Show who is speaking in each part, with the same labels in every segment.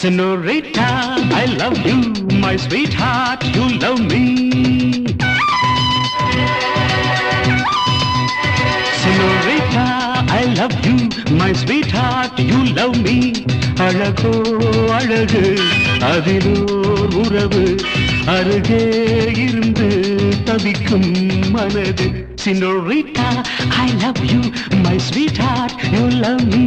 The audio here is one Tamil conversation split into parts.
Speaker 1: Senorita, I love you, my sweetheart, you love me. Senorita, I love you, my sweetheart, you love me. அழகோ அழகு அதிலோர் உறவு அருகே இருந்து தவிக்கும் மனது Senorita, I love you, my sweetheart, you love me.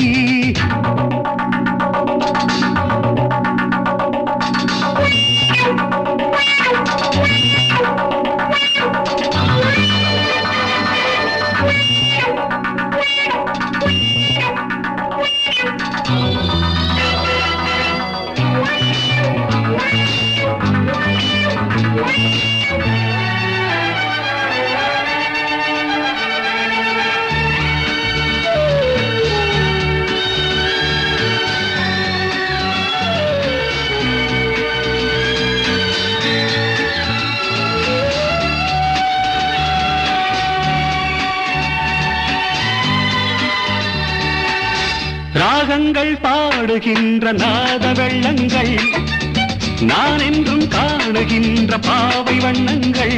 Speaker 1: ராகங்கள் பாடுகின்ற நாத வெள்ளங்கள் நான் என்றும் காணுகின்ற பாவை வண்ணங்கள்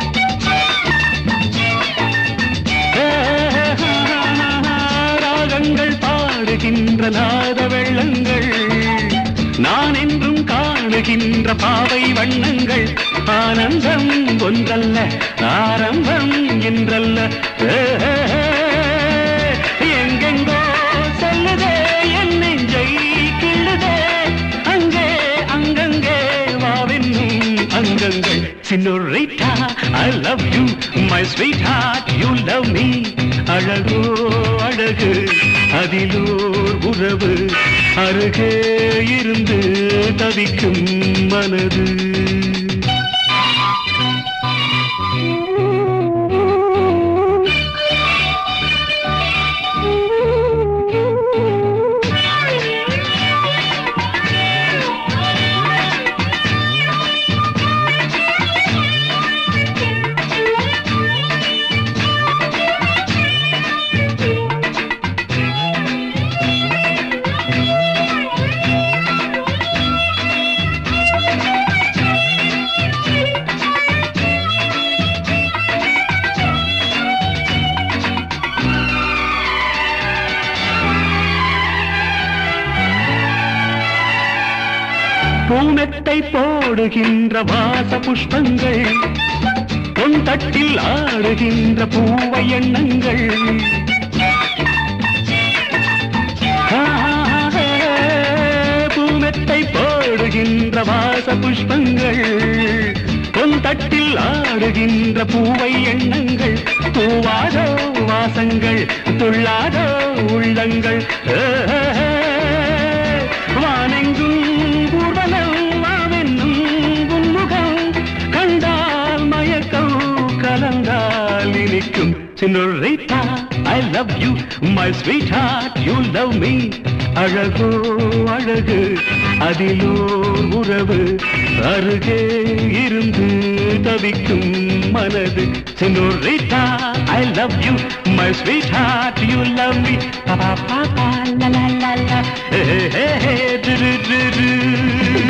Speaker 1: ராகங்கள் பாடுகின்ற நாத வெள்ளங்கள் நான் என்றும் காணுகின்ற பாவை வண்ணங்கள் ஆனந்தம் ஒன்றல்ல ஆரம்பம் என்றல்ல எங்கெங்கோ செல்லுதே என் நெஞ்சை கிள்ளுதே அங்கே அங்கங்கே வாவென்னும் அங்கங்கள் senorita I love you my sweetheart you love me அழகோ அழகு அதிலோர் உறவு அருகே இருந்து தவிக்கும் மனது பூமெத்தை போடுகின்ற வாச புஷ்பங்கள் பொன் தட்டில் ஆடுகின்ற பூவை எண்ணங்கள் பூமெத்தை போடுகின்ற வாச புஷ்பங்கள் பொன் தட்டில் ஆடுகின்ற பூவை எண்ணங்கள் பூவாதோ வாசங்கள் துள்ளாதோ உள்ளங்கள் வானெங்கும் ஊர்வலம் வாவென்னும் உன்முகம் கண்டால் மயக்கம் கலந்தால் இனிக்கும் Senorita, I love you, my sweetheart, you love me. அழகோ அழகு அதிலோர் உறவு அருகே இருந்து தவிக்கும் மனது Senorita, I love you, my sweetheart, you love me. Pa pa pa pa la la la la. Hey, hey, hey, du, du, du, du.